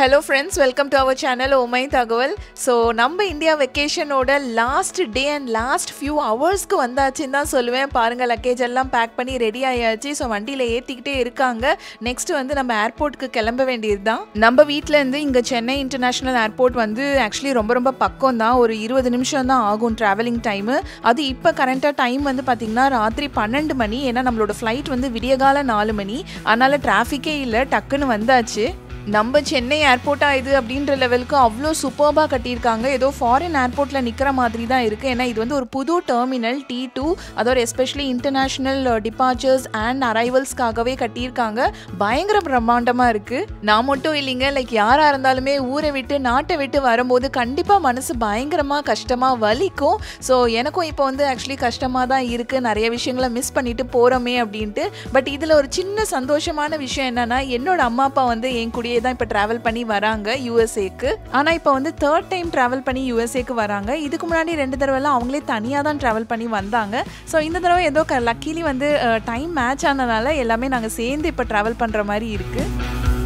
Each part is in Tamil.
Hello friends welcome to our channel ஓமை தகவல் ஸோ நம்ம இந்தியா வெக்கேஷனோட last day and last few ஹவர்ஸ்க்கு வந்தாச்சுன்னு தான் சொல்லுவேன் பாருங்கள் லக்கேஜ் எல்லாம் பேக் பண்ணி ரெடி ஆயாச்சு ஸோ வண்டியில் ஏற்றிக்கிட்டே இருக்காங்க நெக்ஸ்ட் வந்து நம்ம ஏர்போர்ட்டுக்கு கிளம்ப வேண்டியது தான் நம்ம வீட்டிலேருந்து இங்கே சென்னை இன்டர்நேஷ்னல் ஏர்போர்ட் வந்து ஆக்சுவலி ரொம்ப ரொம்ப பக்கம் தான் ஒரு இருபது நிமிஷம் தான் ஆகும் ட்ராவலிங் டைமு அது இப்போ கரண்ட்டாக டைம் வந்து பார்த்திங்கன்னா ராத்திரி பன்னெண்டு மணி ஏன்னா நம்மளோட ஃப்ளைட் வந்து விடியகால நாலு மணி அதனால் டிராஃபிக்கே இல்லை டக்குன்னு வந்தாச்சு நம்ம சென்னை ஏர்போர்ட்டா இது அப்படின்ற லெவலுக்கு அவ்வளோ சூப்பர்பாக கட்டியிருக்காங்க ஏதோ ஃபாரின் ஏர்போர்ட்டில் நிற்கிற மாதிரி தான் இருக்குது ஏன்னா இது வந்து ஒரு புது டெர்மினல் டி டூ அதோட எஸ்பெஷலி இன்டர்நேஷ்னல் டிபார்ச்சர்ஸ் அண்ட் அரைவல்ஸ்க்காகவே கட்டியிருக்காங்க பயங்கர பிரம்மாண்டமாக இருக்குது நான் மட்டும் இல்லைங்க லைக் யாராக இருந்தாலுமே ஊரை விட்டு நாட்டை விட்டு வரும்போது கண்டிப்பாக மனசு பயங்கரமாக கஷ்டமாக வலிக்கும் ஸோ எனக்கும் இப்போ வந்து ஆக்சுவலி கஷ்டமாக தான் இருக்குது நிறைய விஷயங்களை மிஸ் பண்ணிட்டு போகிறோமே அப்படின்ட்டு பட் இதில் ஒரு சின்ன சந்தோஷமான விஷயம் என்னன்னா என்னோட அம்மா அப்பா வந்து என் கூடயே தான் இப்போ ட்ராவல் பண்ணி வராங்க யூஎஸ்ஏக்கு ஆனால் இப்போ வந்து தேர்ட் டைம் ட்ராவல் பண்ணி யூஎஸ்ஏக்கு வராங்க இதுக்கு முன்னாடி ரெண்டு தடவைலாம் அவங்களே தனியாக தான் ட்ராவல் பண்ணி வந்தாங்க ஸோ இந்த தடவை ஏதோ லக்கிலி வந்து டைம் மேட்ச் ஆனதுனால எல்லாமே நாங்கள் சேர்ந்து இப்போ ட்ராவல் பண்ணுற மாதிரி இருக்குது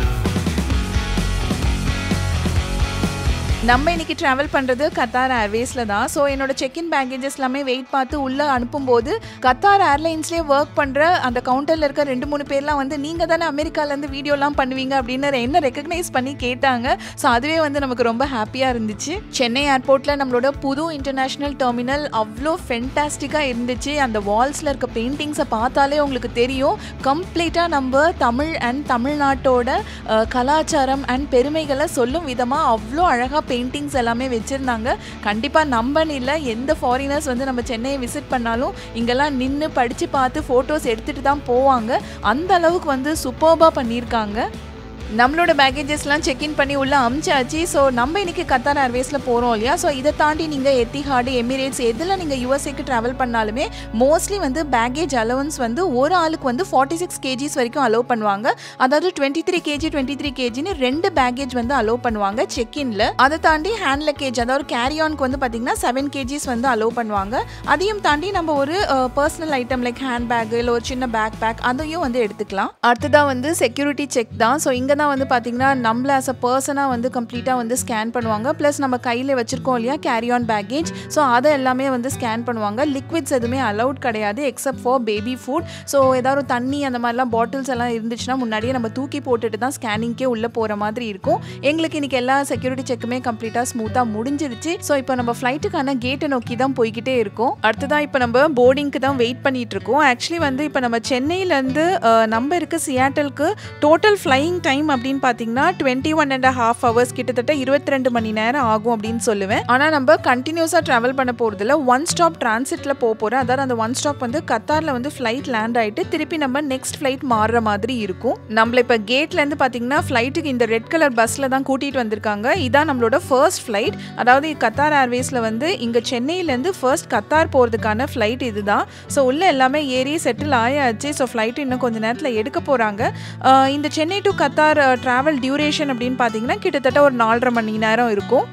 நம்ம இன்னைக்கு ட்ராவல் பண்ணுறது கத்தார் ஏர்வேஸில் தான் ஸோ என்னோட செக்இன் பேக்கேஜஸ் எல்லாமே வெயிட் பார்த்து உள்ளே அனுப்பும்போது கத்தார் ஏர்லைன்ஸ்லேயே ஒர்க் பண்ணுற அந்த கவுண்டரில் இருக்க ரெண்டு மூணு பேர்லாம் வந்து நீங்கள் தானே அமெரிக்காலேருந்து வீடியோலாம் பண்ணுவீங்க அப்படின்னு என்ன ரெக்கக்னைஸ் பண்ணி கேட்டாங்க ஸோ அதுவே வந்து நமக்கு ரொம்ப ஹாப்பியாக இருந்துச்சு சென்னை ஏர்போர்ட்டில் நம்மளோட புது இன்டர்நேஷ்னல் டெர்மினல் அவ்வளோ ஃபென்டாஸ்டிக்காக இருந்துச்சு அந்த வால்ஸில் இருக்க பெயிண்டிங்ஸை பார்த்தாலே உங்களுக்கு தெரியும் கம்ப்ளீட்டாக நம்ம தமிழ் அண்ட் தமிழ்நாட்டோட கலாச்சாரம் அண்ட் பெருமைகளை சொல்லும் விதமாக அவ்வளோ அழகாக பெயிண்டிங்ஸ் எல்லாமே வச்சுருந்தாங்க கண்டிப்பாக நம்பன் இல்லை எந்த ஃபாரினர்ஸ் வந்து நம்ம சென்னையை விசிட் பண்ணாலும் இங்கெல்லாம் நின்று படித்து பார்த்து ஃபோட்டோஸ் எடுத்துகிட்டு தான் போவாங்க அந்த அளவுக்கு வந்து சூப்பர்பாக பண்ணியிருக்காங்க நம்மளோட பேக்கேஜஸ்லாம் செக்இன் பண்ணி உள்ள அமிச்சாச்சு ஸோ நம்ம இன்னைக்கு கத்தார் ஏர்வேஸில் போகிறோம் இல்லையா ஸோ இதை தாண்டி நீங்கள் எத்திஹாடு எமிரேட்ஸ் எதில் நீங்கள் யூஎஸ்ஏக்கு ட்ராவல் பண்ணாலுமே மோஸ்ட்லி வந்து பேக்கேஜ் அலவன்ஸ் வந்து ஒரு ஆளுக்கு வந்து ஃபார்ட்டி சிக்ஸ் கேஜிஸ் வரைக்கும் அலோவ் பண்ணுவாங்க அதாவது twenty three KG twenty three கேஜின்னு ரெண்டு பேக்கேஜ் வந்து அலோவ் பண்ணுவாங்க செக்இனில் அதை தாண்டி ஹேண்ட் லக்கேஜ் அதாவது கேரி ஆனுக்கு வந்து பார்த்தீங்கன்னா செவன் கேஜிஸ் வந்து அலோவ் பண்ணுவாங்க அதையும் தாண்டி நம்ம ஒரு personal item like hand bag இல்லை ஒரு சின்ன பேக் பேக் அதையும் வந்து எடுத்துக்கலாம் அடுத்ததாக வந்து செக்யூரிட்டி செக் தான் ஸோ இங்கே தான் வந்து பார்த்தீங்கன்னா நம்மள ஆஸ் அ பர்சனாக வந்து கம்ப்ளீட்டாக வந்து ஸ்கேன் பண்ணுவாங்க ப்ளஸ் நம்ம கையில் வச்சுருக்கோம் இல்லையா கேரி ஆன் பேக்கேஜ் ஸோ அதை எல்லாமே வந்து ஸ்கேன் பண்ணுவாங்க லிக்விட்ஸ் எதுவுமே அலௌட் கிடையாது except for baby food so ஏதாவது தண்ணி அந்த மாதிரிலாம் பாட்டில்ஸ் எல்லாம் இருந்துச்சுன்னா முன்னாடியே நம்ம தூக்கி போட்டுட்டு தான் ஸ்கேனிங்க்கே உள்ளே போகிற மாதிரி இருக்கும் எங்களுக்கு இன்றைக்கி எல்லா செக்யூரிட்டி செக்குமே கம்ப்ளீட்டாக ஸ்மூத்தாக முடிஞ்சிருச்சு ஸோ இப்போ நம்ம ஃப்ளைட்டுக்கான கேட்டை நோக்கி தான் போய்கிட்டே இருக்கோம் அடுத்ததான் இப்போ நம்ம போர்டிங்க்கு தான் வெயிட் பண்ணிட்டு இருக்கோம் ஆக்சுவலி வந்து இப்போ நம்ம சென்னையிலேருந்து நம்ம இருக்க சியாட்டலுக்கு டோட்டல் ஃப்ளையிங் டைம் அப்படின்னு பார்த்தீங்கன்னா twenty one and half hours கிட்டத்தட்ட இருபத்தி ரெண்டு மணி நேரம் ஆகும் அப்படின்னு சொல்லுவேன் ஆனால் நம்ம கண்டினியூஸாக ட்ராவல் பண்ண போகிறதுல ஒன் ஸ்டாப் டிரான்சிட்டில் போக போகிறோம் அதாவது அந்த ஒன் ஸ்டாப் வந்து கத்தாரில் வந்து ஃப்ளைட் லேண்ட் ஆகிட்டு திருப்பி நம்ம நெக்ஸ்ட் ஃப்ளைட் மாறுற மாதிரி இருக்கும் நம்மள இப்போ கேட்லேருந்து பார்த்தீங்கன்னா ஃப்ளைட்டுக்கு இந்த ரெட் கலர் பஸ்ஸில் தான் கூட்டிகிட்டு வந்திருக்காங்க இதான் நம்மளோட ஃபர்ஸ்ட் ஃப்ளைட் அதாவது கத்தார் ஏர்வேஸில் வந்து இங்கே சென்னையிலேருந்து ஃபர்ஸ்ட் கத்தார் போகிறதுக்கான ஃப்ளைட் இதுதான் ஸோ உள்ளே எல்லாமே ஏறி செட்டில் ஆயாச்சு ஸோ ஃப்ளைட் இன்னும் கொஞ்சம் நேரத்தில் எடுக்க போகிறாங்க இந்த Chennai to Qatar travel duration அப்படின்னு பார்த்தீங்கன்னா கிட்டத்தட்ட ஒரு நாலரை மணி நேரம் இருக்கும்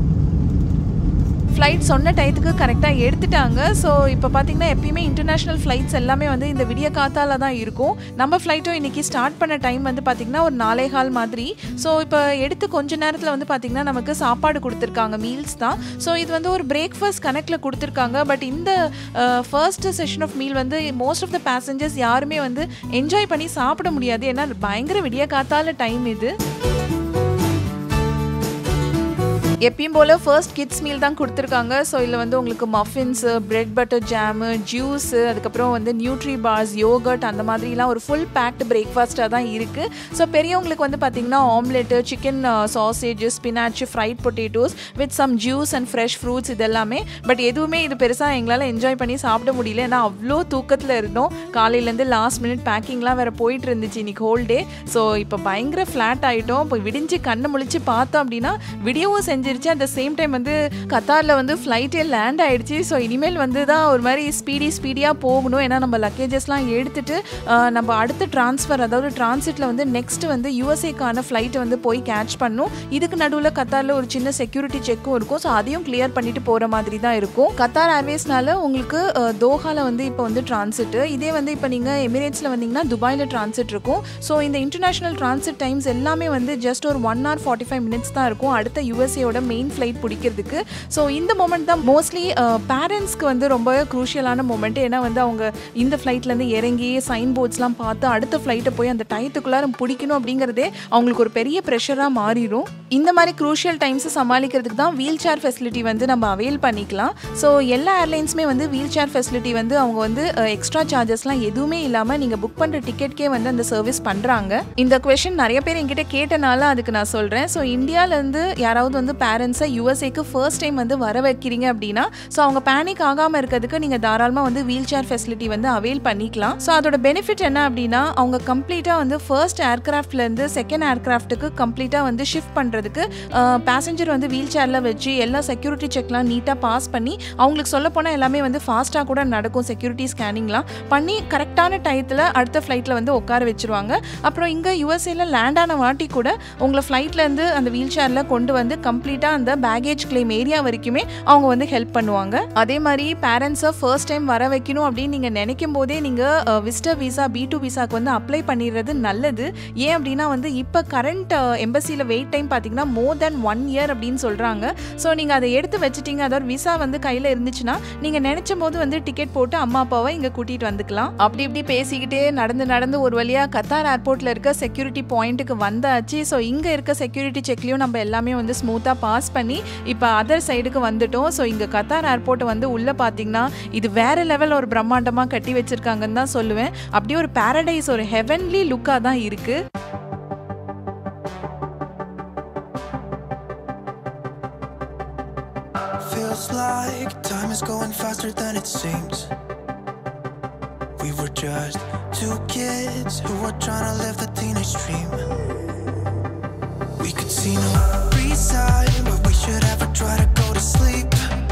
ஃப்ளைட் சொன்ன டயத்துக்கு கரெக்டாக எடுத்துட்டாங்க ஸோ இப்போ பார்த்தீங்கன்னா எப்பயுமே இன்டர்நேஷ்னல் ஃப்ளைட்ஸ் எல்லாமே வந்து இந்த விடிய காத்தால தான் இருக்கும் நம்ம ஃப்ளைட்டும் இன்றைக்கி ஸ்டார்ட் பண்ண டைம் வந்து பார்த்திங்கன்னா ஒரு நாலே கால் மாதிரி ஸோ இப்போ எடுத்து கொஞ்ச நேரத்தில் வந்து பார்த்திங்கன்னா நமக்கு சாப்பாடு கொடுத்துருக்காங்க மீல்ஸ் தான் ஸோ இது வந்து ஒரு பிரேக்ஃபாஸ்ட் கணக்கில் கொடுத்துருக்காங்க பட் இந்த ஃபர்ஸ்ட் செஷன் ஆஃப் மீல் வந்து மோஸ்ட் ஆஃப் த பேசஞ்சர்ஸ் யாருமே வந்து என்ஜாய் பண்ணி சாப்பிட முடியாது ஏன்னா பயங்கர விடிய காத்தால டைம் இது எப்பயும் போல் ஃபர்ஸ்ட் கிட்ஸ் மீல் தான் கொடுத்துருக்காங்க ஸோ இதில் வந்து உங்களுக்கு muffins bread butter jam juice அதுக்கப்புறம் வந்து நியூட்ரி பார்ஸ் யோகர்ட் அந்த மாதிரிலாம் ஒரு ஃபுல் பேக்டு பிரேக்ஃபாஸ்ட்டாக தான் இருக்குது ஸோ பெரியவங்களுக்கு வந்து பார்த்திங்கன்னா omelette chicken sausage spinach fried potatoes with some juice and fresh fruits இதெல்லாமே பட் எதுவுமே இது பெருசாக எங்களால் என்ஜாய் பண்ணி சாப்பிட முடியல ஏன்னா அவ்வளோ தூக்கத்தில் இருந்தோம் காலையிலேருந்து லாஸ்ட் மினிட் பேக்கிங்லாம் வேறு போயிட்டு இருந்துச்சு இன்னைக்கு ஹோல் டே ஸோ இப்போ பயங்கர ஃப்ளாட் ஆகிட்டோம் இப்போ விடிஞ்சு கண்ணை முழிச்சு பார்த்தோம் அப்படின்னா விடியவும் செஞ்சு முடிஞ்சிருச்சு அட் த சேம் டைம் வந்து கத்தாரில் வந்து ஃப்ளைட்டே லேண்ட் ஆயிடுச்சு ஸோ இனிமேல் வந்து தான் ஒரு மாதிரி ஸ்பீடி ஸ்பீடியாக போகணும் ஏன்னா நம்ம லக்கேஜஸ்லாம் எடுத்துட்டு ஆஹ், நம்ம அடுத்த ட்ரான்ஸ்ஃபர் அதாவது டிரான்சிட்டில் வந்து நெக்ஸ்ட் வந்து யூஎஸ்ஏக்கான ஃப்ளைட்டை வந்து போய் கேட்ச் பண்ணும் இதுக்கு நடுவில் கத்தாரில் ஒரு சின்ன செக்யூரிட்டி செக்கும் இருக்கும் ஸோ அதையும் கிளியர் பண்ணிட்டு போகிற மாதிரி தான் இருக்கும் கத்தார் ஏர்வேஸ்னால உங்களுக்கு அஹ், தோஹால வந்து இப்போ வந்து டிரான்சிட் இதே வந்து இப்போ நீங்கள் எமிரேட்ஸில் வந்தீங்கன்னா துபாயில் டிரான்சிட் இருக்கும் ஸோ இந்த இன்டர்நேஷனல் டிரான்சிட் டைம்ஸ் எல்லாமே வந்து ஜஸ்ட் ஒரு one hour forty five minutes தான் இருக்கும் அடுத்த யூஎஸ்ஏயோட மெயின் ஃப்ளைட் பிடிக்கிறதுக்கு ஸோ இந்த மொமெண்ட் தான் மோஸ்ட்லி பேரண்ட்ஸ்க்கு வந்து ரொம்ப குரூஷியலான மொமெண்ட் ஏன்னா வந்து அவங்க இந்த ஃப்ளைட்லேருந்து இறங்கி சைன் போர்ட்ஸ்லாம் பார்த்து அடுத்த ஃப்ளைட்டை போய் அந்த டயத்துக்குள்ளார பிடிக்கணும் அப்படிங்கிறதே அவங்களுக்கு ஒரு பெரிய ப்ரெஷராக மாறிடும் இந்த மாதிரி குரூஷியல் டைம்ஸை சமாளிக்கிறதுக்கு தான் வீல் சேர் ஃபெசிலிட்டி வந்து நம்ம அவைல் பண்ணிக்கலாம் ஸோ எல்லா ஏர்லைன்ஸுமே வந்து வீல் சேர் ஃபெசிலிட்டி வந்து அவங்க வந்து எக்ஸ்ட்ரா சார்ஜஸ்லாம் எதுவுமே இல்லாமல் நீங்கள் புக் பண்ணுற டிக்கெட்கே வந்து அந்த சர்வீஸ் பண்ணுறாங்க இந்த கொஷின் நிறைய பேர் என்கிட்ட கேட்டனால அதுக்கு நான் சொல்கிறேன் ஸோ இந்தியாவிலேருந்து யாராவது வந்து பேரண்ட்ஸை யூஎஸ்ஏக்கு ஃபர்ஸ்ட் டைம் வந்து வர வைக்கிறீங்க அப்படின்னா ஸோ அவங்க பேனிக் ஆகாமல் இருக்கிறதுக்கு நீங்கள் தாராளமாக வந்து வீல் சேர் ஃபெசிலிட்டி வந்து அவைல் பண்ணிக்கலாம் ஸோ அதோட பெனிஃபிட் என்ன அப்படின்னா அவங்க கம்ப்ளீட்டாக வந்து ஃபர்ஸ்ட் ஏர்கிராஃப்ட்லேருந்து செகண்ட் ஏர்கிராஃப்ட்டுக்கு கம்ப்ளீட்டாக வந்து ஷிஃப்ட் பண்ணுறதுக்கு பேசஞ்சர் வந்து வீல் சேரில் வச்சு எல்லா செக்யூரிட்டி செக்லாம் நீட்டாக பாஸ் பண்ணி அவங்களுக்கு சொல்ல போனால் எல்லாமே வந்து ஃபாஸ்ட்டாக கூட நடக்கும் செக்யூரிட்டி ஸ்கேனிங்லாம் பண்ணி கரெக்டான டயத்தில் அடுத்த ஃப்ளைட்டில் வந்து உட்கார வச்சிருவாங்க அப்புறம் இங்கே யூஎஸ்ஏல லேண்ட் ஆன வாட்டி கூட உங்களை ஃப்ளைட்லேருந்து அந்த வீல் சேரில் கொண்டு வந்து கம்ப்ளீட்டாக அந்த பேகேஜ் கிளைம் ஏரியா வரைக்குமே அவங்க வந்து ஹெல்ப் பண்ணுவாங்க அதே மாதிரி பேரண்ட்ஸை ஃபர்ஸ்ட் டைம் வர வைக்கணும் அப்படின்னு நீங்கள் நினைக்கும் போதே நீங்கள் விசிட்டர் விசா பி டூ விசாக்கு வந்து அப்ளை பண்ணிடுறது நல்லது ஏன் அப்படின்னா வந்து இப்போ கரண்ட் எம்பசியில் வெயிட் டைம் பார்த்தீங்கன்னா மோர் தென் ஒன் இயர் அப்படின்னு சொல்கிறாங்க ஸோ நீங்கள் அதை எடுத்து வச்சுட்டீங்க அதாவது விசா வந்து கையில் இருந்துச்சுன்னா நீங்கள் நினச்ச போது வந்து டிக்கெட் போட்டு அம்மா அப்பாவை இங்கே கூட்டிகிட்டு வந்துக்கலாம் அப்படி இப்படி பேசிக்கிட்டே நடந்து நடந்து ஒரு வழியாக கத்தார் ஏர்போர்ட்டில் இருக்க செக்யூரிட்டி பாயிண்ட்டுக்கு வந்தாச்சு ஸோ இங்கே இருக்க செக்யூரிட்டி செக்லையும் நம்ம எல்லாமே வந்து ஸ்மூத்தாக பாஸ் பண்ணி இப்போ அதர் சைடுக்கு வந்துட்டோம் ஸோ இங்கே கத்தார் ஏர்போர்ட்டை வந்து உள்ளே பார்த்தீங்கன்னா இது வேற லெவல் ஒரு பிரம்மாண்டமாக கட்டி வச்சிருக்காங்கன்னு தான் சொல்லுவேன் அப்படியே ஒரு பாரடைஸ் ஒரு ஹெவன்லி லுக்காக தான் இருக்குது Feels like time is going faster than it seems. We were just two kids who were trying to live the teenage dream. We could see no reason, but we should ever try to go to sleep.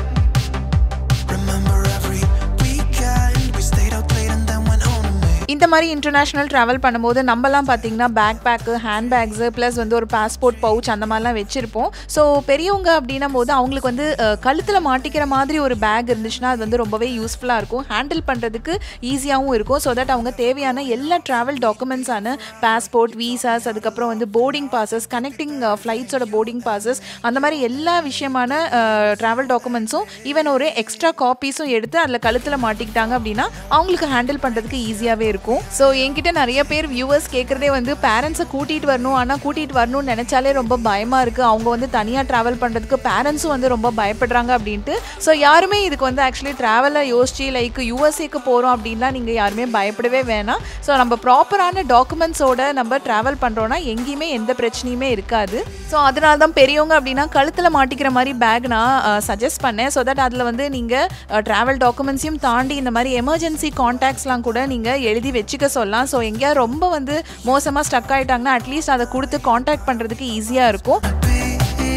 Remember every weekend we stayed out late and then went home to me. இந்த மாதிரி இன்டர்நேஷ்னல் ட்ராவல் பண்ணும்போது நம்மலாம் பார்த்தீங்கன்னா bag bag hand bags plus வந்து ஒரு பாஸ்போர்ட் பவுச் அந்த மாதிரிலாம் வச்சுருப்போம் ஸோ பெரியவங்க அப்படின்னும் போது அவங்களுக்கு வந்து கழுத்தில் மாட்டிக்கிற மாதிரி ஒரு பேக் இருந்துச்சுன்னா அது வந்து ரொம்பவே யூஸ்ஃபுல்லாக இருக்கும் ஹேண்டில் பண்ணுறதுக்கு ஈஸியாகவும் இருக்கும் ஸோ தட் அவங்க தேவையான எல்லா ட்ராவல் டாக்குமெண்ட்ஸான பாஸ்போர்ட் வீசாஸ் அதுக்கப்புறம் வந்து போர்டிங் பாசஸ் கனெக்டிங் ஃப்ளைட்ஸோட போர்டிங் பாசஸ் அந்த மாதிரி எல்லா விஷயமான ட்ராவல் டாக்குமெண்ட்ஸும் ஈவன் ஒரு எக்ஸ்ட்ரா காப்பீஸும் எடுத்து அதில் கழுத்தில் மாட்டிக்கிட்டாங்க அப்படின்னா அவங்களுக்கு ஹேண்டில் பண்ணுறதுக்கு ஈஸியாகவே இருக்கும் ஸோ என்கிட்ட நிறைய பேர் வியூவர்ஸ் கேட்குறதே வந்து பேரண்ட்ஸை கூட்டிகிட்டு வரணும் ஆனால் கூட்டிகிட்டு வரணும்னு நினச்சாலே ரொம்ப பயமாக இருக்குது அவங்க வந்து தனியாக ட்ராவல் பண்ணுறதுக்கு பேரண்ட்ஸும் வந்து ரொம்ப பயப்படுறாங்க அப்படின்ட்டு ஸோ யாருமே இதுக்கு வந்து ஆக்சுவலி ட்ராவலை யோசிச்சு லைக் யூஎஸ்ஏக்கு போகிறோம் அப்படின்லாம் நீங்கள் யாருமே பயப்படவே வேணாம் ஸோ நம்ம ப்ராப்பரான டாக்குமெண்ட்ஸோட நம்ம ட்ராவல் பண்ணுறோன்னா எங்கேயுமே எந்த பிரச்சனையுமே இருக்காது ஸோ அதனால தான் பெரியவங்க அப்படின்னா கழுத்தில் மாட்டிக்கிற மாதிரி பேக் நான் சஜஸ்ட் பண்ணேன் ஸோ தட் அதில் வந்து நீங்கள் ட்ராவல் டாக்குமெண்ட்ஸையும் தாண்டி இந்த மாதிரி எமர்ஜென்சி காண்டாக்ட்ஸ்லாம் கூட நீங்கள் எழுதி வச்சுக்க சொல்லலாம் ஸோ எங்கேயா ரொம்ப வந்து மோசமாக ஸ்டக் ஆகிட்டாங்கன்னா அட்லீஸ்ட் அதை கொடுத்து காண்டாக்ட் பண்ணுறதுக்கு ஈஸியாக இருக்கும் Be,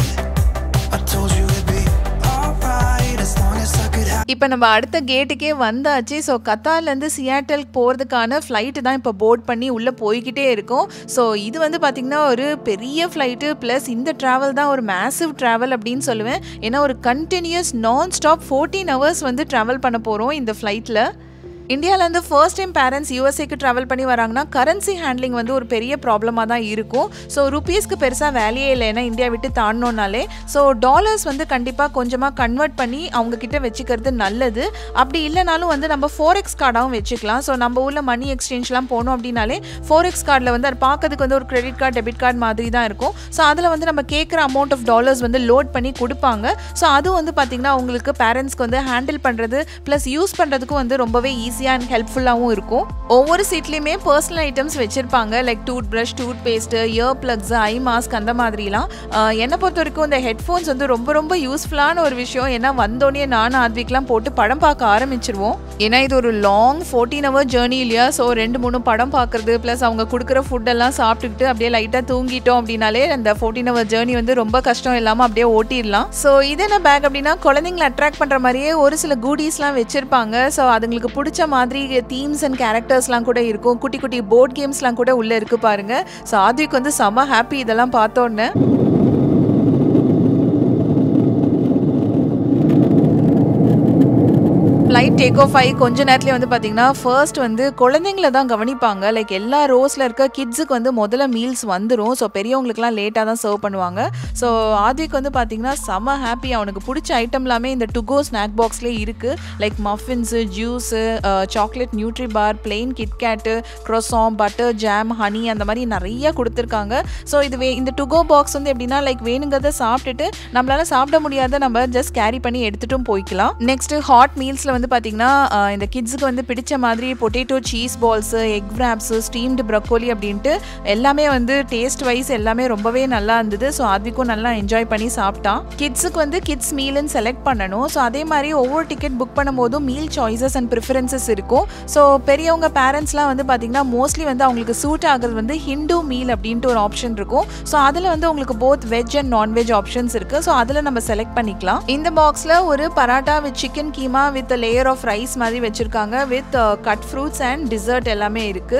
I told you it'd be alright as long as I could have. இப்போ நம்ம அடுத்த கேட்டுக்கே வந்தாச்சு ஸோ கத்தார்லேருந்து சியாட்டல் போகிறதுக்கான ஃப்ளைட்டு தான் இப்போ போர்ட் பண்ணி உள்ளே போய்கிட்டே இருக்கும் ஸோ இது வந்து பார்த்திங்கன்னா ஒரு பெரிய ஃப்ளைட்டு ப்ளஸ் இந்த ட்ராவல் தான் ஒரு மேசிவ் ட்ராவல் அப்படின்னு சொல்லுவேன் ஏன்னா ஒரு continuous non stop fourteen hours வந்து ட்ராவல் பண்ண போகிறோம் இந்த ஃப்ளைட்டில் இந்தியாவிலேருந்து ஃபர்ஸ்ட் டைம் பேரண்ட்ஸ் யூஎஸ்ஏக்கு ட்ராவல் பண்ணி வராங்கன்னா கரன்சி ஹேண்ட்லிங் வந்து ஒரு பெரிய ப்ராப்ளமாக தான் இருக்கும் ஸோ ருபீஸ்க்கு பெருசாக வேலையே இல்லை ஏன்னா இந்தியா விட்டு தாண்டணுன்னாலே ஸோ டாலர்ஸ் வந்து கண்டிப்பாக கொஞ்சமாக கன்வெர்ட் பண்ணி அவங்க கிட்ட வச்சுக்கிறது நல்லது அப்படி இல்லைனாலும் வந்து நம்ம ஃபோரெக்ஸ் கார்டாகவும் வச்சுக்கலாம் ஸோ நம்ம ஊரில் மணி எக்ஸ்சேஞ்ச்லாம் போனோம் அப்படின்னாலே ஃபோரெக்ஸ் கார்டில் வந்து அது பார்க்கறதுக்கு வந்து ஒரு கிரெடிட் கார்டு டெபிட் கார்டு மாதிரி தான் இருக்கும் ஸோ அதில் வந்து நம்ம கேட்குற அமௌண்ட் ஆஃப் டாலர்ஸ் வந்து லோட் பண்ணி கொடுப்பாங்க ஸோ அது வந்து பார்த்திங்கன்னா உங்களுக்கு பேரண்ட்ஸ்க்கு வந்து ஹேண்டில் பண்ணுறது ப்ளஸ் யூஸ் பண்ணுறதுக்கும் வந்து ரொம்பவே ஈஸி ஈஸியாக அண்ட் ஹெல்ப்ஃபுல்லாகவும் இருக்கும் ஒவ்வொரு சீட்லேயுமே பர்சனல் ஐட்டம்ஸ் வச்சுருப்பாங்க like toothbrush toothpaste earplugs eye mask அந்த மாதிரிலாம் ஆஹ் என்னை பொறுத்த வரைக்கும் இந்த ஹெட்ஃபோன்ஸ் வந்து ரொம்ப ரொம்ப யூஸ்ஃபுல்லான ஒரு விஷயம் ஏன்னா வந்தோடனே நானும் ஆத்விக்லாம் போட்டு படம் பார்க்க ஆரம்பிச்சிருவோம் ஏன்னா இது ஒரு லாங் ஃபோர்டீன் ஹவர் ஜேர்னி இல்லையா ஸோ ரெண்டு மூணு படம் பார்க்குறது ப்ளஸ் அவங்க கொடுக்குற ஃபுட்டெல்லாம் சாப்பிட்டுக்கிட்டு அப்படியே லைட்டாக தூங்கிட்டோம் அப்படின்னாலே அந்த ஃபோர்டீன் ஹவர் ஜேர்னி வந்து ரொம்ப கஷ்டம் இல்லாமல் அப்படியே ஓட்டிடலாம் ஸோ இது என்ன பேக் அப்படின்னா குழந்தைங்களை அட்ராக்ட் பண்ணுற மாதிரியே ஒரு சில கூடிஸ்லாம் வச்சுருப்பாங்க ஸோ அதுங்களுக்கு பிடிச்ச மாதிரி தீம்ஸ் அண்ட் கேரக்டர்ஸ்லாம் கூட இருக்கும் குட்டி குட்டி போர்ட் கேம்ஸ்லாம் கூட உள்ளே இருக்கு பாருங்க ஸோ ஆத்விக் வந்து செம்ம ஹாப்பி இதெல்லாம் பார்த்தோன்னே ஃப்ளைட் டேக் ஆஃப் ஆகி கொஞ்ச நேரத்துலேயே வந்து பார்த்தீங்கன்னா ஃபர்ஸ்ட் வந்து குழந்தைங்கள தான் கவனிப்பாங்க லைக் எல்லா ரோஸில் இருக்க கிட்ஸுக்கு வந்து முதல்ல மீல்ஸ் வந்துடும் ஸோ பெரியவங்களுக்குலாம் லேட்டாக தான் சர்வ் பண்ணுவாங்க ஸோ ஆத்விக் வந்து பார்த்தீங்கன்னா செம்ம ஹாப்பி அவனுக்கு பிடிச்ச ஐட்டம் எல்லாமே இந்த டுகோ ஸ்நாக் பாக்ஸ்லேயே இருக்குது like muffins juice chocolate nutri bar plain KitKat croissant butter jam honey அந்த மாதிரி நிறைய கொடுத்துருக்காங்க ஸோ இது வே இந்த டுகோ பாக்ஸ் வந்து எப்படின்னா லைக் வேணுங்கிறத சாப்பிட்டுட்டு நம்மளால சாப்பிட முடியாத நம்ம ஜஸ்ட் கேரி பண்ணி எடுத்துட்டும் போய்க்கலாம் நெக்ஸ்ட் ஹாட் மீல்ஸில் வந்து பார்த்தீங்கன்னா அஹ், இந்த கிட்ஸுக்கு வந்து பிடிச்ச மாதிரி potato cheese balls egg wraps steamed broccoli அப்படின்ட்டு எல்லாமே வந்து டேஸ்ட் வைஸ் எல்லாமே ரொம்பவே நல்லா இருந்தது ஸோ ஆத்விக்கும் நல்லா என்ஜாய் பண்ணி சாப்பிட்டான் கிட்ஸுக்கு வந்து கிட்ஸ் மீல்னு செலக்ட் பண்ணணும் ஸோ அதே மாதிரி ஒவ்வொரு டிக்கெட் புக் பண்ணும்போதும் மீல் சாய்ஸஸ் அண்ட் ப்ரிஃபரன்சஸ் இருக்கும் ஸோ பெரியவங்க பேரண்ட்ஸ்லாம் வந்து பார்த்தீங்கன்னா மோஸ்ட்லி வந்து அவங்களுக்கு சூட் ஆகுறது வந்து ஹிந்து மீல் அப்படின்ட்டு ஒரு ஆப்ஷன் இருக்கும் ஸோ அதில் வந்து உங்களுக்கு both veg and non veg options இருக்கு ஸோ அதில் நம்ம செலக்ட் பண்ணிக்கலாம் இந்த பாக்ஸில் ஒரு paratha with chicken keema with layer of rice மாதிரி வச்சிருக்காங்க with cut fruits and dessert எல்லாமே இருக்கு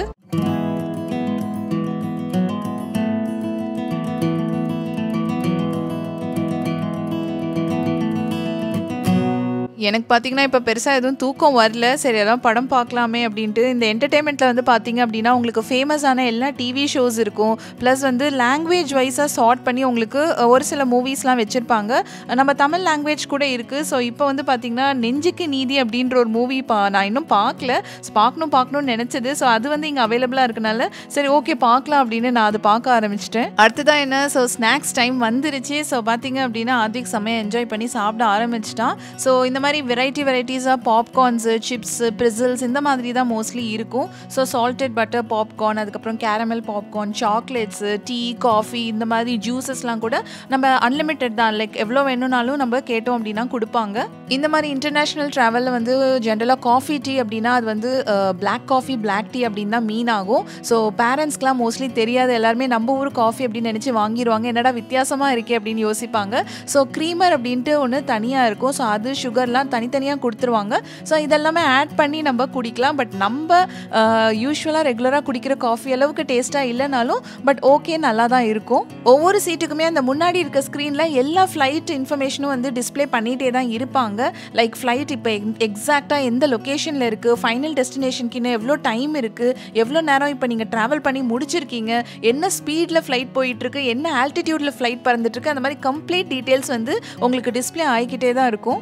எனக்கு பார்த்தீங்கன்னா இப்போ பெருசாக எதுவும் தூக்கம் வரல சரி எல்லாம் படம் பார்க்கலாமே அப்படின்ட்டு இந்த என்டர்டெயின்மெண்ட்டில் வந்து பார்த்தீங்க அப்படின்னா உங்களுக்கு ஃபேமஸான எல்லா டிவி ஷோஸ் இருக்கும் ப்ளஸ் வந்து லாங்குவேஜ் வைஸாக சார்ட் பண்ணி உங்களுக்கு அஹ், ஒரு சில மூவிஸ்லாம் வச்சுருப்பாங்க நம்ம தமிழ் லாங்குவேஜ் கூட இருக்குது ஸோ இப்போ வந்து பார்த்தீங்கன்னா நெஞ்சுக்கு நீதி அப்படின்ற ஒரு மூவி பா நான் இன்னும் பார்க்கல So, பார்க்கணும் பார்க்கணும்னு நினச்சது ஸோ அது வந்து இங்கே அவைலபிளாக இருக்கனால சரி ஓகே பார்க்கலாம் அப்படின்னு நான் அதை பார்க்க ஆரம்பிச்சிட்டேன் அடுத்ததான் என்ன ஸோ ஸ்நாக்ஸ் டைம் வந்துருச்சு ஸோ பார்த்தீங்க அப்படின்னா ஆதிக் செம்மையாக என்ஜாய் பண்ணி சாப்பிட ஆரம்பிச்சிட்டான் ஸோ இந்த மாதிரி வெரைட்டி வெரைட்டிஸாக பாப்கார்ன்ஸு சிப்ஸு ப்ரிசில்ஸ் இந்த மாதிரி தான் மோஸ்ட்லி இருக்கும் ஸோ சால்டட் பட்டர் பாப்கார்ன் அதுக்கப்புறம் caramel popcorn chocolates tea coffee இந்த மாதிரி ஜூஸஸ்லாம் கூட நம்ம அன்லிமிட்டெட் தான் லைக் எவ்வளோ வேணும்னாலும் நம்ம கேட்டோம் அப்படின்னா கொடுப்பாங்க இந்த மாதிரி இன்டர்நேஷ்னல் ட்ராவலில் வந்து ஜென்ரலாக காஃபி டீ அப்படின்னா அது வந்து பிளாக் காஃபி பிளாக் டீ அப்படின்னு தான் மீன் ஆகும் ஸோ பேரண்ட்ஸ்க்குலாம் மோஸ்ட்லி தெரியாது எல்லாருமே நம்ம ஊர் காஃபி அப்படின்னு நினச்சி வாங்கிடுவாங்க என்னடா வித்தியாசமாக இருக்கே அப்படின்னு யோசிப்பாங்க ஸோ க்ரீமர் அப்படின்ட்டு ஒன்று தனியாக இருக்கும் ஸோ அது சுகர்லாம் தனித்தனியாக கொடுத்துருவாங்க ஸோ இதெல்லாமே ஆட் பண்ணி நம்ம குடிக்கலாம் பட் நம்ம யூஸ்வலாக ரெகுலராக குடிக்கிற காஃபி அளவுக்கு டேஸ்ட்டாக இல்லைனாலும் பட் ஓகே நல்லா தான் இருக்கும் ஒவ்வொரு சீட்டுக்குமே அந்த முன்னாடி இருக்க ஸ்க்ரீனில் எல்லா ஃப்ளைட் இன்ஃபர்மேஷனும் வந்து டிஸ்ப்ளே பண்ணிகிட்டே தான் இருப்பாங்க லைக் ஃப்ளைட் இப்போ எக்ஸாக்டாக எந்த லொக்கேஷனில் இருக்குது ஃபைனல் டெஸ்டினேஷனுக்கு இன்னும் எவ்வளோ டைம் இருக்குது எவ்வளோ நேரம் இப்போ நீங்கள் ட்ராவல் பண்ணி முடிச்சிருக்கீங்க என்ன ஸ்பீடில் ஃப்ளைட் போயிட்டுருக்கு என்ன ஆல்டிடியூடில் ஃப்ளைட் பறந்துட்டுருக்கு அந்த மாதிரி கம்ப்ளீட் டீட்டெயில்ஸ் வந்து உங்களுக்கு டிஸ்ப்ளே ஆகிக்கிட்டே தான் இருக்கும்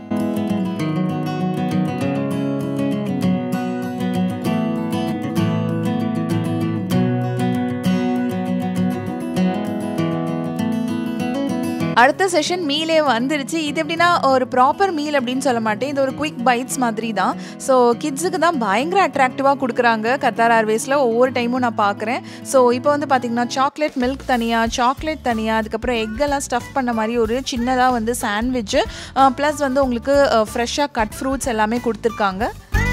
அடுத்த செஷன் மீலே வந்துருச்சு இது எப்படின்னா ஒரு ப்ராப்பர் மீல் அப்படின்னு சொல்ல மாட்டேன் இது ஒரு குயிக் பைட்ஸ் மாதிரி தான் ஸோ கிட்ஸுக்கு தான் பயங்கர அட்ராக்டிவாக கொடுக்குறாங்க கத்தார் ஏர்வேஸில் ஒவ்வொரு டைமும் நான் பார்க்குறேன் ஸோ இப்போ வந்து பார்த்தீங்கன்னா சாக்லேட் மில்க் தனியாக சாக்லேட் தனியாக அதுக்கப்புறம் எக்கெல்லாம் ஸ்டஃப் பண்ண மாதிரி ஒரு சின்னதாக வந்து சாண்ட்விட்சு ப்ளஸ் வந்து உங்களுக்கு ஃப்ரெஷ்ஷாக கட் ஃப்ரூட்ஸ் எல்லாமே கொடுத்துருக்காங்க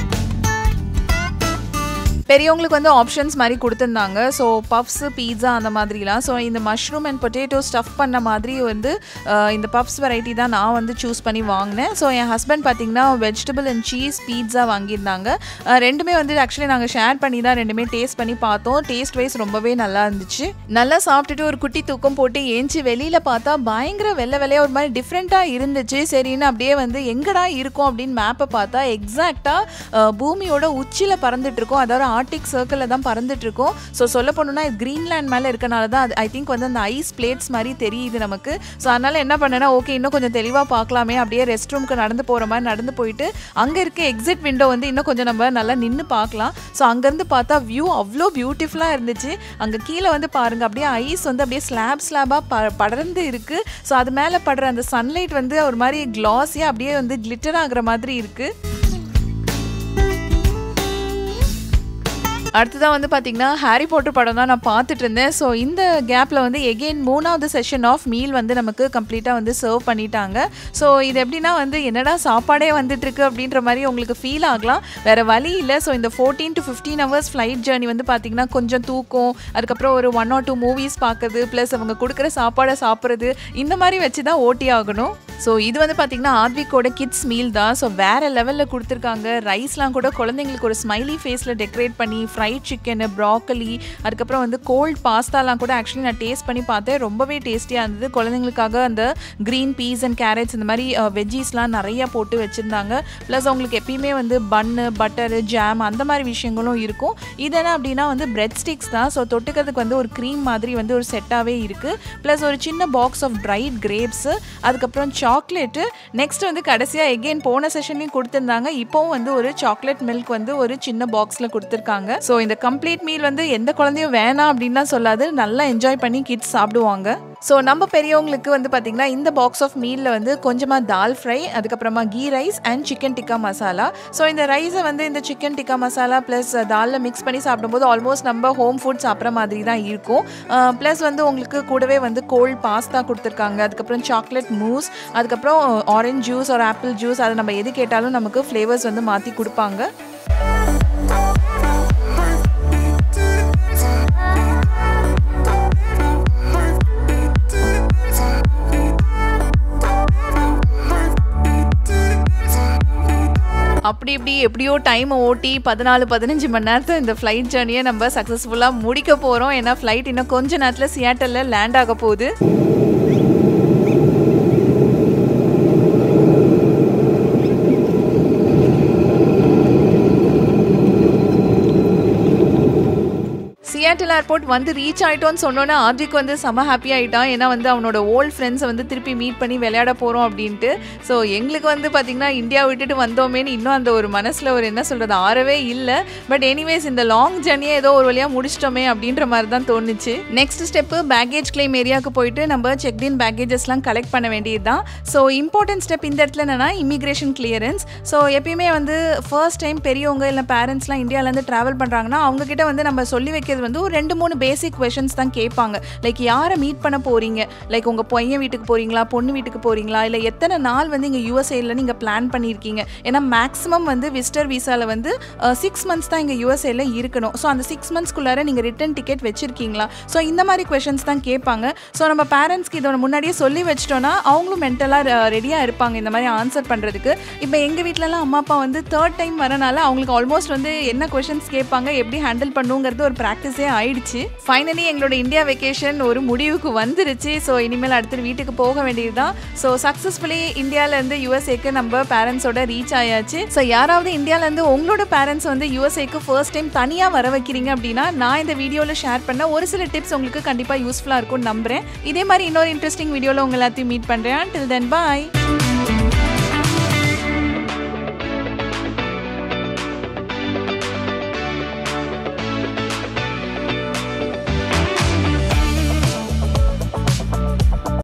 பெரியவங்களுக்கு வந்து ஆப்ஷன்ஸ் மாதிரி கொடுத்துருந்தாங்க ஸோ பப்ஸு பீட்சா அந்த மாதிரிலாம் ஸோ இந்த மஷ்ரூம் அண்ட் பொட்டேட்டோ ஸ்டஃப் பண்ண மாதிரி வந்து அஹ், இந்த பப்ஸ் வெரைட்டி தான் நான் வந்து சூஸ் பண்ணி வாங்கினேன் ஸோ என் ஹஸ்பண்ட் பார்த்தீங்கன்னா வெஜிடபிள் அண்ட் சீஸ் பீட்சா வாங்கியிருந்தாங்க அஹ், ரெண்டுமே வந்து ஆக்சுவலி நாங்கள் ஷேர் பண்ணி தான் ரெண்டுமே டேஸ்ட் பண்ணி பார்த்தோம் டேஸ்ட் வைஸ் ரொம்பவே நல்லா இருந்துச்சு நல்லா சாப்பிட்டுட்டு ஒரு குட்டி தூக்கம் போட்டு ஏஞ்சி வெளியில் பார்த்தா பயங்கர வெள்ளை வெள்ளையாக ஒரு மாதிரி டிஃப்ரெண்ட்டாக இருந்துச்சு சரின்னு அப்படியே வந்து எங்கடா இருக்கும் அப்படின்னு மேப்பை பார்த்தா எக்ஸாக்டாக பூமியோட உச்சியில் பறந்துட்டு இருக்கோம் அதாவது ஆர்டிக் சர்க்கிளில் தான் பறந்துட்டு இருக்கோம் ஸோ சொல்ல போனோம்னா இது கிரீன்லேண்ட் மேலே இருக்கனால தான் அது ஐ திங்க் வந்து அந்த ஐஸ் பிளேட்ஸ் மாதிரி தெரியுது நமக்கு ஸோ அதனால என்ன பண்ணேன்னா ஓகே இன்னும் கொஞ்சம் தெளிவாக பார்க்கலாமே அப்படியே ரெஸ்ட் ரூமுக்கு நடந்து போகிற மாதிரி நடந்து போயிட்டு அங்கே இருக்க எக்ஸிட் விண்டோ வந்து இன்னும் கொஞ்சம் நம்ம நல்லா நின்று பார்க்கலாம் ஸோ அங்கேருந்து பார்த்தா வியூ அவ்வளோ பியூட்டிஃபுல்லாக இருந்துச்சு அங்கே கீழே வந்து பாருங்க அப்படியே ஐஸ் வந்து அப்படியே ஸ்லாப் ஸ்லாபாக ப படர்ந்து இருக்குது ஸோ அது மேலே படுற அந்த சன்லைட் வந்து ஒரு மாதிரி கிளாஸியாக அப்படியே வந்து கிளிட்டர் ஆகுற மாதிரி இருக்குது அடுத்ததான் வந்து பார்த்தீங்கன்னா ஹாரி பாட்டர் படம் தான் நான் பார்த்துட்டு இருந்தேன் ஸோ இந்த கேப்பில் வந்து எகெயின் மூணாவது செஷன் ஆஃப் மீல் வந்து நமக்கு கம்ப்ளீட்டாக வந்து சர்வ் பண்ணிட்டாங்க ஸோ இது எப்படின்னா வந்து என்னடா சாப்பாடே வந்துட்டு இருக்கு அப்படின்ற மாதிரி உங்களுக்கு ஃபீல் ஆகலாம் வேற வழி இல்லை ஸோ இந்த fourteen to fifteen hours flight journey வந்து பார்த்தீங்கன்னா கொஞ்சம் தூக்கம் அதுக்கப்புறம் ஒரு ஒன் ஆர் டூ மூவிஸ் பார்க்குறது ப்ளஸ் அவங்க கொடுக்குற சாப்பாடை சாப்பிட்றது இந்த மாதிரி வச்சு தான் ஓட்டி ஆகணும் ஸோ இது வந்து பார்த்தீங்கன்னா ஆத்விக்கோட கிட்ஸ் மீல் தான் ஸோ வேற லெவலில் கொடுத்துருக்காங்க ரைஸ்லாம் கூட குழந்தைங்களுக்கு ஒரு ஸ்மைலி ஃபேஸில் டெக்கரேட் பண்ணி ஃப்ரைட் சிக்கனு ப்ராக்கலி அதுக்கப்புறம் வந்து கோல்ட் பாஸ்தாலாம் கூட ஆக்சுவலி நான் டேஸ்ட் பண்ணி பார்த்தேன் ரொம்பவே டேஸ்டியாக இருந்தது குழந்தைங்களுக்காக அந்த க்ரீன் பீஸ் அண்ட் கேரட்ஸ் இந்த மாதிரி வெஜ்ஜீஸ்லாம் நிறையா போட்டு வச்சுருந்தாங்க ப்ளஸ் அவங்களுக்கு எப்பயுமே வந்து பன்னு பட்டரு ஜாம் அந்த மாதிரி விஷயங்களும் இருக்கும் இது என்ன அப்படின்னா வந்து பிரெட் ஸ்டிக்ஸ் தான் ஸோ தொட்டுக்கிறதுக்கு வந்து ஒரு க்ரீம் மாதிரி வந்து ஒரு செட்டாகவே இருக்குது ப்ளஸ் ஒரு சின்ன பாக்ஸ் ஆஃப் ட்ரைட் கிரேப்ஸு அதுக்கப்புறம் சாக்லேட்டு நெக்ஸ்ட் வந்து கடைசியாக எகெயின் போன செஷன்லையும் கொடுத்துருந்தாங்க இப்போவும் வந்து ஒரு சாக்லேட் மில்க் வந்து ஒரு சின்ன பாக்ஸில் கொடுத்துருக்காங்க ஸோ இந்த கம்ப்ளீட் மீல் வந்து எந்த குழந்தையும் வேணாம் அப்படின்லாம் சொல்லாது நல்லா என்ஜாய் பண்ணி கிட்ஸ் சாப்பிடுவாங்க ஸோ நம்ம பெரியவங்களுக்கு வந்து பார்த்திங்கன்னா இந்த பாக்ஸ் ஆஃப் மீலில் வந்து கொஞ்சமாக தால் ஃப்ரை அதுக்கப்புறமா ghee rice and chicken tikka masala so இந்த ரைஸை வந்து இந்த சிக்கன் டிக்கா மசாலா ப்ளஸ் தாலில் மிக்ஸ் பண்ணி சாப்பிடும்போது ஆல்மோஸ்ட் நம்ம ஹோம் ஃபுட் சாப்பிட்ற மாதிரி தான் இருக்கும் ப்ளஸ் வந்து உங்களுக்கு கூடவே வந்து கோல்ட் பாஸ்தா கொடுத்துருக்காங்க அதுக்கப்புறம் சாக்லேட் மூஸ் அதுக்கப்புறம் ஆரஞ்ச் ஜூஸ் ஒரு ஆப்பிள் ஜூஸ் அதை நம்ம எது கேட்டாலும் நமக்கு ஃப்ளேவர்ஸ் வந்து மாற்றி கொடுப்பாங்க அப்படி இப்படி எப்படியோ டைமை ஓட்டி பதினாலு பதினஞ்சு மணி நேரத்தை இந்த ஃப்ளைட் ஜேர்னியை நம்ம சக்ஸஸ்ஃபுல்லாக முடிக்க போகிறோம் ஏன்னா ஃப்ளைட் இன்னும் கொஞ்ச நேரத்தில் சியாட்டலில் லேண்ட் ஆக போகுது சியாட்டில் ஏர்போர்ட் வந்து ரீச் ஆகிட்டோன்னு சொன்னோன்னே ஆத்விக் வந்து செம ஹாப்பி ஆகிட்டான் ஏன்னா வந்து அவனோட ஓல்ட் ஃப்ரெண்ட்ஸை வந்து திருப்பி மீட் பண்ணி விளையாட போகிறோம் அப்படின்ட்டு ஸோ எங்களுக்கு வந்து பார்த்திங்கன்னா இந்தியா விட்டுட்டு வந்தோமேன்னு இன்னும் அந்த ஒரு மனசில் ஒரு என்ன சொல்கிறது ஆறவே இல்லை பட் எனிவேஸ் இந்த லாங் ஜர்னியை ஏதோ ஒரு வழியாக முடிச்சிட்டோமே அப்படின்ற மாதிரி தான் தோணுச்சு நெக்ஸ்ட் ஸ்டெப்பு பேக்கேஜ் கிளைம் ஏரியாவுக்கு போயிட்டு நம்ம செக்டின் பேக்கேஜஸ்லாம் கலெக்ட் பண்ண வேண்டியது தான் ஸோ இம்பார்ட்டன்ட் ஸ்டெப் இந்த இடத்துல என்னென்னா இமிக்ரேஷன் கிளியரன்ஸ் ஸோ எப்பயுமே வந்து ஃபர்ஸ்ட் டைம் பெரியவங்க இல்லை பேரண்ட்ஸ்லாம் இந்தியாவிலேருந்து ட்ராவல் பண்ணுறாங்கன்னா அவங்கக்கிட்ட வந்து நம்ம சொல்லி வைக்கிறது வந்து ஒரு ரெண்டு மூணு பேசிக் கொஷன்ஸ் தான் கேட்பாங்க லைக் யாரை மீட் பண்ண போகிறீங்க லைக் உங்கள் பையன் வீட்டுக்கு போகிறீங்களா பொண்ணு வீட்டுக்கு போகிறீங்களா இல்லை எத்தனை நாள் வந்து இங்கே யூஎஸ்ஏல நீங்கள் பிளான் பண்ணியிருக்கீங்க ஏன்னா மேக்ஸிமம் வந்து விசிட்டர் விசாவில் வந்து சிக்ஸ் மந்த்ஸ் தான் இங்கே யூஎஸ்ஏல இருக்கணும் ஸோ அந்த சிக்ஸ் மந்த்ஸ்க்குள்ளார நீங்கள் ரிட்டன் டிக்கெட் வச்சுருக்கீங்களா ஸோ இந்த மாதிரி கொஷன்ஸ் தான் கேட்பாங்க ஸோ நம்ம பேரண்ட்ஸ்க்கு இதோட முன்னாடியே சொல்லி வச்சிட்டோன்னா அவங்களும் மென்டலாக ரெடியாக இருப்பாங்க இந்த மாதிரி ஆன்சர் பண்ணுறதுக்கு இப்போ எங்கள் வீட்டிலலாம் அம்மா அப்பா வந்து தேர்ட் டைம் வரனால அவங்களுக்கு ஆல்மோஸ்ட் வந்து என்ன கொஷின்ஸ் கேட்பாங்க எப்படி ஹேண்டில் பண்ணுங்கிறது ஒரு ப்ராக்டிஸே ஆயிடுச்சு ஃபைனலி எங்களோட இந்தியா வெக்கேஷன் ஒரு முடிவுக்கு வந்துருச்சு ஸோ இனிமேல் அடுத்து வீட்டுக்கு போக வேண்டியது தான் ஸோ சக்ஸஸ்ஃபுல்லி இந்தியாவிலேருந்து யூஎஸ்ஏக்கு நம்ம பேரண்ட்ஸோட ரீச் ஆயாச்சு ஸோ யாராவது இந்தியாவிலேருந்து உங்களோட பேரண்ட்ஸ் வந்து யூஎஸ்ஏக்கு ஃபர்ஸ்ட் டைம் தனியாக வர வைக்கிறீங்க அப்படின்னா நான் இந்த வீடியோவில் ஷேர் பண்ண ஒரு சில டிப்ஸ் உங்களுக்கு கண்டிப்பாக யூஸ்ஃபுல்லாக இருக்கும்னு நம்புறேன் இதே மாதிரி இன்னொரு இன்ட்ரெஸ்டிங் வீடியோவில் உங்க எல்லாத்தையும் மீட் பண்ணுறேன் டில் தென் பாய்